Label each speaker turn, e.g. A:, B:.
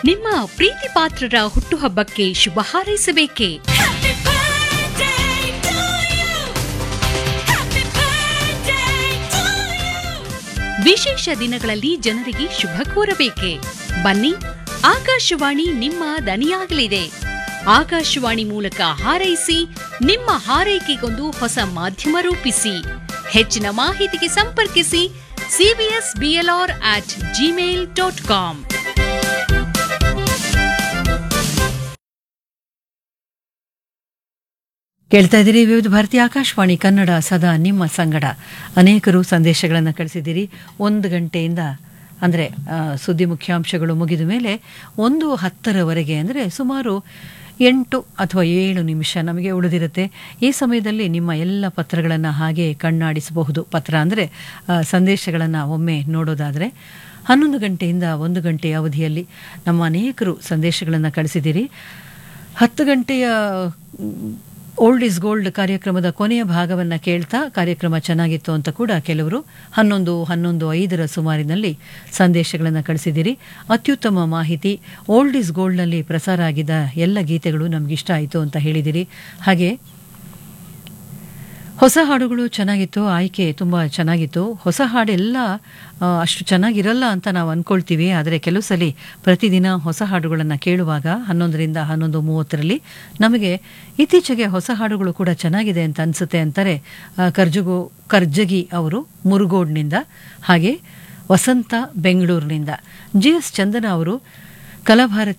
A: ನಿಮ್ಮ ಪ್ರೀತಿ ಪಾತ್ರರ ಹುಟ್ಟುಹಬ್ಬಕ್ಕೆ ಶುಭ ಹಾರೈಸಬೇಕೇ ವಿಶೇಷ ದಿನಗಳಲ್ಲಿ ಜನರಿಗೆ ಶುಭ ಕೋರಬೇಕೆ ಬನ್ನಿ ಆಕಾಶವಾಣಿ ನಿಮ್ಮ ದನಿಯಾಗಲಿದೆ ಆಕಾಶವಾಣಿ ಮೂಲಕ ಹಾರೈಸಿ ನಿಮ್ಮ ಹಾರೈಕೆಗೊಂದು ಹೊಸ ಮಾಧ್ಯಮ ರೂಪಿಸಿ ಹೆಚ್ಚಿನ ಮಾಹಿತಿಗೆ ಸಂಪರ್ಕಿಸಿ CBS BLR at Gmail dot com
B: ಕೇಳ್ತಾ ಇದ್ದೀರಿ ವಿವಿಧ ಭಾರತಿ ಆಕಾಶವಾಣಿ ಕನ್ನಡ ಸದಾ ನಿಮ್ಮ ಸಂಗಡ ಅನೇಕರು ಸಂದೇಶಗಳನ್ನು ಕಳಿಸಿದ್ದೀರಿ ಒಂದು ಗಂಟೆಯಿಂದ ಅಂದರೆ ಸುದ್ದಿ ಮುಖ್ಯಾಂಶಗಳು ಮುಗಿದ ಮೇಲೆ ಒಂದು ಹತ್ತರವರೆಗೆ ಅಂದರೆ ಸುಮಾರು ಎಂಟು ಅಥವಾ ಏಳು ನಿಮಿಷ ನಮಗೆ ಉಳಿದಿರುತ್ತೆ ಈ ಸಮಯದಲ್ಲಿ ನಿಮ್ಮ ಎಲ್ಲ ಪತ್ರಗಳನ್ನು ಹಾಗೆ ಕಣ್ಣಾಡಿಸಬಹುದು ಪತ್ರ ಅಂದರೆ ಸಂದೇಶಗಳನ್ನು ಒಮ್ಮೆ ನೋಡೋದಾದರೆ ಹನ್ನೊಂದು ಗಂಟೆಯಿಂದ ಒಂದು ಗಂಟೆಯ ಅವಧಿಯಲ್ಲಿ ನಮ್ಮ ಅನೇಕರು ಸಂದೇಶಗಳನ್ನು ಕಳಿಸಿದ್ದೀರಿ ಹತ್ತು ಗಂಟೆಯ ಓಲ್ಡ್ ಇಸ್ ಗೋಲ್ಡ್ ಕಾರ್ಯಕ್ರಮದ ಕೊನೆಯ ಭಾಗವನ್ನು ಕೇಳ್ತಾ ಕಾರ್ಯಕ್ರಮ ಚೆನ್ನಾಗಿತ್ತು ಅಂತ ಕೂಡ ಕೆಲವರು ಹನ್ನೊಂದು ಹನ್ನೊಂದು ಐದರ ಸುಮಾರಿನಲ್ಲಿ ಸಂದೇಶಗಳನ್ನು ಕಳಿಸಿದ್ದೀರಿ ಅತ್ಯುತ್ತಮ ಮಾಹಿತಿ ಓಲ್ಡ್ ಇಸ್ ಗೋಲ್ಡ್ನಲ್ಲಿ ಪ್ರಸಾರ ಆಗಿದ್ದ ಎಲ್ಲ ಗೀತೆಗಳು ನಮಗಿಷ್ಟ ಆಯಿತು ಅಂತ ಹೇಳಿದಿರಿ ಹಾಗೆ ಹೊಸ ಹಾಡುಗಳು ಚೆನ್ನಾಗಿತ್ತು ಆಯ್ಕೆ ತುಂಬ ಚೆನ್ನಾಗಿತ್ತು ಹೊಸ ಹಾಡೆಲ್ಲ ಅಷ್ಟು ಚೆನ್ನಾಗಿರಲ್ಲ ಅಂತ ನಾವು ಅಂದ್ಕೊಳ್ತೀವಿ ಆದರೆ ಕೆಲವು ಸಲ ಪ್ರತಿದಿನ ಹೊಸ ಹಾಡುಗಳನ್ನು ಕೇಳುವಾಗ ಹನ್ನೊಂದರಿಂದ ಹನ್ನೊಂದು ಮೂವತ್ತರಲ್ಲಿ ನಮಗೆ ಇತ್ತೀಚೆಗೆ ಹೊಸ ಹಾಡುಗಳು ಕೂಡ ಚೆನ್ನಾಗಿದೆ ಅಂತ ಅನಿಸುತ್ತೆ ಅಂತಾರೆ ಕರ್ಜಗೋ ಕರ್ಜಗಿ ಅವರು ಮುರುಗೋಡ್ನಿಂದ ಹಾಗೆ ವಸಂತ ಬೆಂಗಳೂರಿನಿಂದ ಜಿ ಎಸ್ ಚಂದನ ಅವರು ಕಲಾಭಾರತಿ